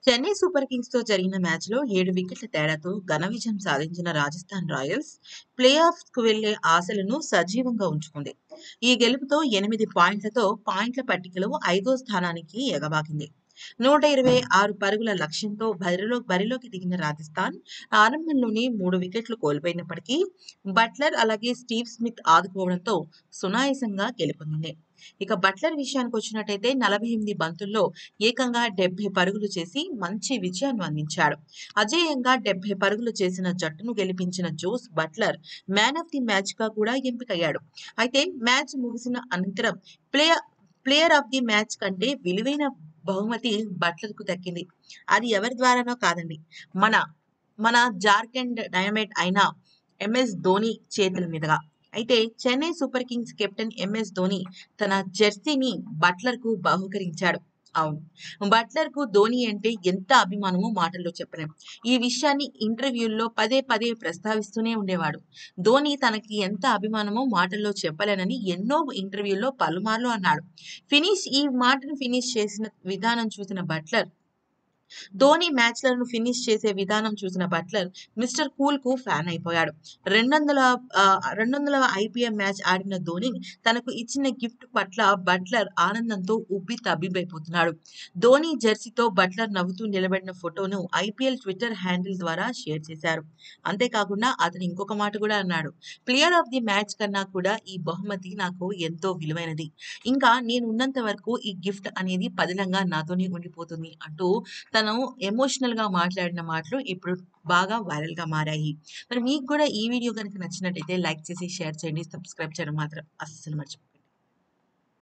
Chennai super కింగ్స్‌తో జరిగిన మ్యాచ్‌లో 7 వికెట్ల తేడాతో ఘన విజయం సాధించిన రాజస్థాన్ రాయల్స్ ప్లే ఆఫ్స్‌కు వెళ్లే ఆశలను సజీవంగా ఉంచుకుంది. ఈ గెలుపుతో 8 పాయింట్లతో పాయింట్ల పట్టికలో ఐదో స్థానానికి ఎగబాకింది. 126 పరుగుల లక్ష్యంతో బరిలో బరిలోకి దిగిన రాజస్థాన్ ఆరంభంలోనే 3 వికెట్లు కోల్పోయినప్పటికీ బట్లర్ అలాగే స్టీవ్ స్మిత్ ఆదుకోవడంతో సునాయాసంగా గెలుపొందింది. ఇక బట్లర్ విషయానికొచ్చినట్టయితే 48 బంతుల్లో ఏకంగా 70 పరుగులు చేసి మంచి విజయాన్ని అందించాడు. అజేయంగా 70 పరుగులు చేసిన జట్టును గెలిపించిన Jos Buttler man of the మ్యాచ్‌గా కూడా ఎంపికయ్యాడు. అయితే మ్యాచ్ ముగిసిన అనంతరం play player of the match కంటే విలువైన బహుమతి బట్లర్‌కు దక్కింది. అది ఎవరి ద్వారానో కాదండి. మన మన జార్ఖండ్ డైనమైట్ అయిన ఎంఎస్ ధోని చేతుల మీదుగా. అయితే Chennai super kings captain MS Dhoni తన జెర్సీని బట్లర్‌కు బహూకరించాడు. అవును. బట్లర్‌కు ధోని అంటే ఎంత అభిమానమో మాటల్లో చెప్పలేం. ఈ విషయాన్ని ఇంటర్వ్యూల్లో పదే పదే ప్రస్తావిస్తూనే ఉండేవాడు. ధోని తనకి ఎంత అభిమానమో మాటల్లో చెప్పలేనని ఎన్నో ఇంటర్వ్యూల్లో పలుమార్లు అన్నాడు. ఫినిష్ ఈ మాటను ఫినిష్ చేసిన విధానం చూసిన బట్లర్ ధోని మ్యాచ్‌లను ఫినిష్ చేసే విధానం చూసిన బట్లర్ మిస్టర్ కూల్‌కు ఫ్యాన్ అయిపోయాడు. 200 ఆహ్, 200వ ఐపీఎల్ మ్యాచ్ ఆడిన ధోని తనకు ఇచ్చిన గిఫ్ట్ పట్ల బట్లర్ ఆనందంతో ఉబ్బి తబ్బిబ్బైపోతున్నాడు. ధోని జెర్సీతో బట్లర్ నవ్వుతూ నిలబడిన ఫోటోను ఐపీఎల్ ట్విట్టర్ హ్యాండిల్ ద్వారా షేర్ చేశారు. అంతేకాకుండా అతను ఇంకొక మాట కూడా అన్నాడు. ప్లేయర్ ఆఫ్ ది మ్యాచ్ కన్నా కూడా ఈ బహుమతి నాకు ఎంతో విలువైనది. ఇంకా నేను ఉన్నంత వరకు ఈ గిఫ్ట్ అనేది పదిలంగా నాతోనే ఉండిపోతుంది అంటూ తను ఎమోషనల్‌గా మాట్లాడిన మాటలు ఇప్పుడు బాగా వైరల్‌గా మారాయి. మరి మీకు కూడా ఈ వీడియో గనుక నచ్చినట్టయితే లైక్ చేసి, షేర్ చేయండి. సబ్స్క్రైబ్ చేయడం మాత్రం అస్సలు మర్చిపోకండి.